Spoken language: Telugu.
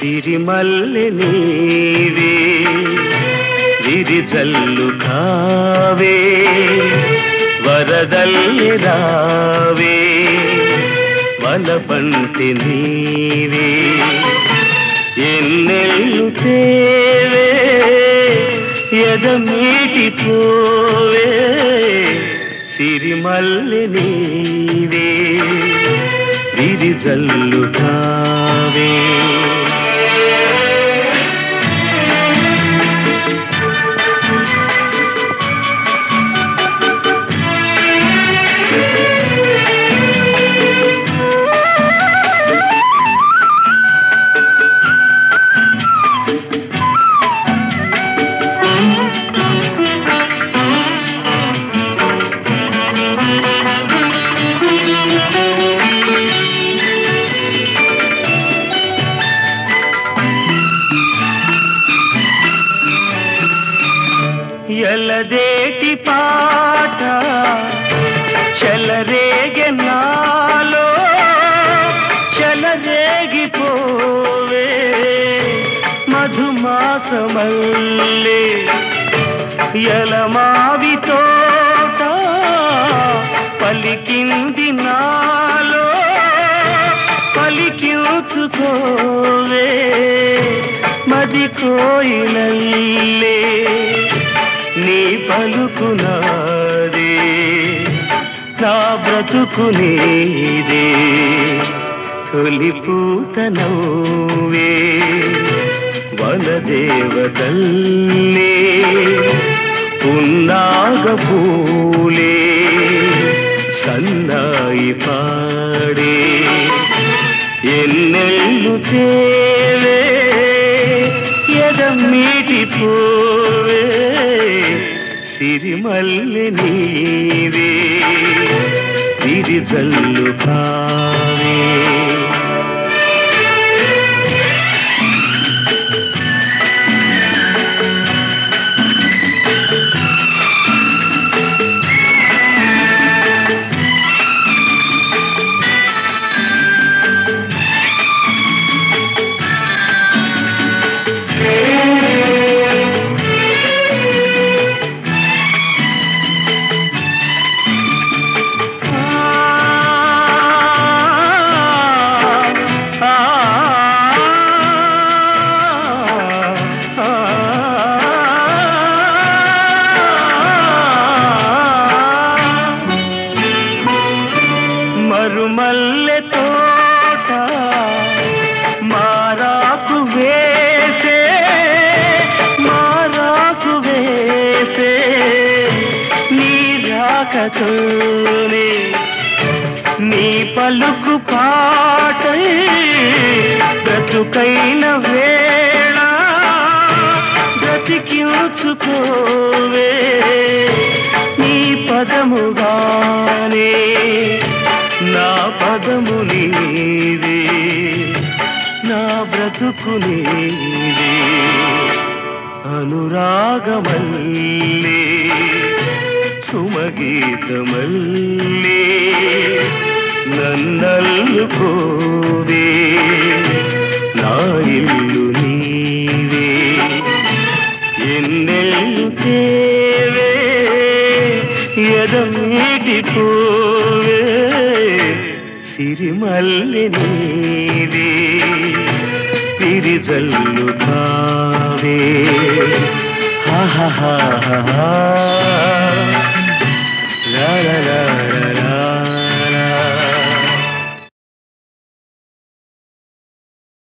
సిరిమల్లె నీవే విరిజల్లు కావే వరదల్లి రావే వలపంటి నీవే ఎన్నెల్లు తేవే ఎదమీటి పోవే సిరిమల్లె నీవే విరిజల్లు కావే ఎలదేటి పాట చెలరేగె నాలో చెలరేగిపోవే మధుమాసమల్లే ఎలమావి తోట పలికింది నాలో పలికించుకోవే మది కోయిలల్లే నీ పలుకునాదే నా బ్రతుకు నీదే తొలి పూత నవ్వే వనదేవతల్లే పున్నాగ పూలే సన్నాయి పాడే ఎన్నెల్లు తేవే ఎదమ్మీటి పోవే సిరిమల్లె నీవే సిరిజల్లు కావే మరుమల్లె తోట మారాకు వేసే మారాకు వేసే నీ రాకతోనే నీ పలుకు పాటై బ్రతుకైన వేళ బ్రతికించుకోవే నీ పదముగానే నా పదము నీవే నా బ్రతుకు నీవే అనురాగమల్లే సుమగీతమల్లే నన్నల్లుకోవే నా ఇల్లు నీవే ఎన్నెల్లు తేవే ఎదమీటి పోవే సిరిమల్లె నీవే పిరిజల్లు కావే హా హా హా హా లా లా లా